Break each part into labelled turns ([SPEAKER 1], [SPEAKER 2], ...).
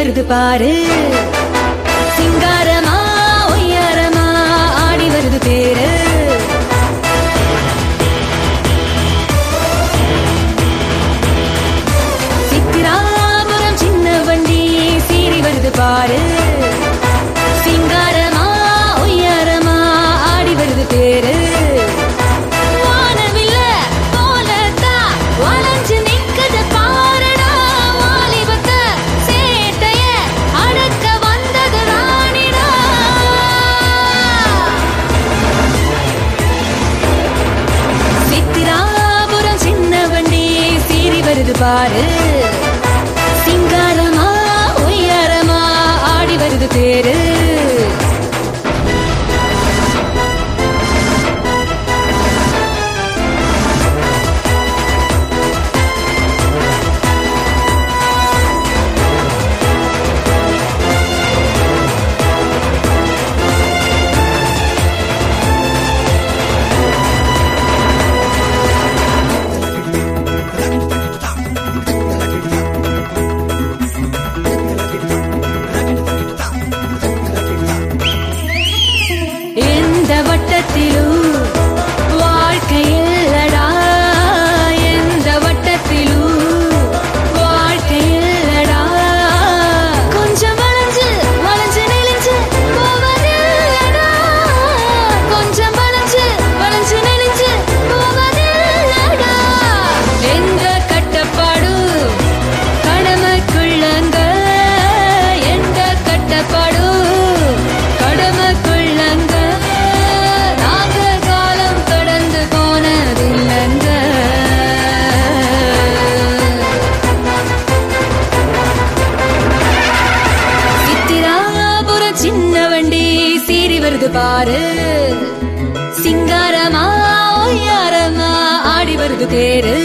[SPEAKER 1] வருது பாரு சிங்காரமா ஒய்யாரமா ஆடி வருது பேரு சித்திராபுரம் சின்ன வண்டி சீறி வருது பாரு சிங்காரமா ஒய்யாரமா ஆடி வருது பேரு வானவில்ல போலத்தான் வளைஞ்சு நிக்குது பாருடா வாலிபத்த சேட்டைய அடக்க வந்தது ராணிடா சித்திராபுரம் சின்ன வண்டி சீறி வருது பாரு சிங்காரமா ஒய்யாரமா ஆடி வருது பேரு எந்த வட்டத்திலும் வாழ்க்கை இல்லடா எந்த வட்டத்திலும் வாழ்க்கை இல்லடா கொஞ்சம் வளைஞ்சு வளைஞ்சு நெளிஞ்சு போவதில்லடா கொஞ்சம் வளைஞ்சு வளைஞ்சு நெளிஞ்சு போவதில்லடா எந்த கட்டப்பாடும் கடமைக்குள்ளங்க எந்த கட்டப்பாடும் கடமைக்குள்ளங்க நாங்க காலம் கடந்து போனதில்லங்க சித்திராபுர சின்ன வண்டி சீறி வருது பாரு சிங்காரமா ஒய்யாரமா ஆடி வருது தேரு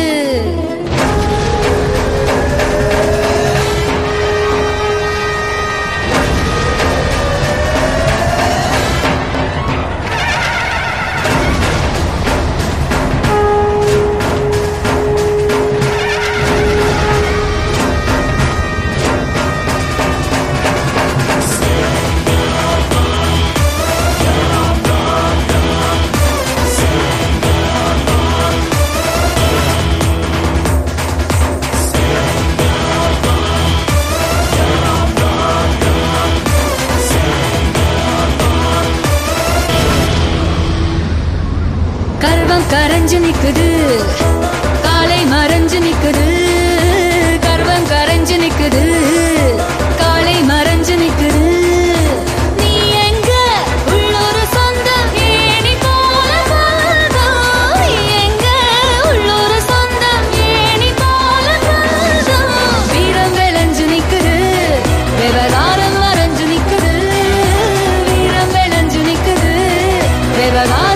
[SPEAKER 1] கர்வம் கரைஞ்சு நிக்குது காலை மறைஞ்சு நிக்குது கர்வம் கரைஞ்சு நிக்குது காலை மறைஞ்சு நிக்குது நீ எங்க உள்ளூர் சொந்தம் ஏணி போல சொந்தம் நீ எங்க உள்ளூர் சொந்தம் ஏணி போல சொந்தம் வீரம் விளைஞ்சு நிக்குது விவகாரம் மறைஞ்சு நிக்குது வீரம் விளைஞ்சு நிக்குது விவகாரம்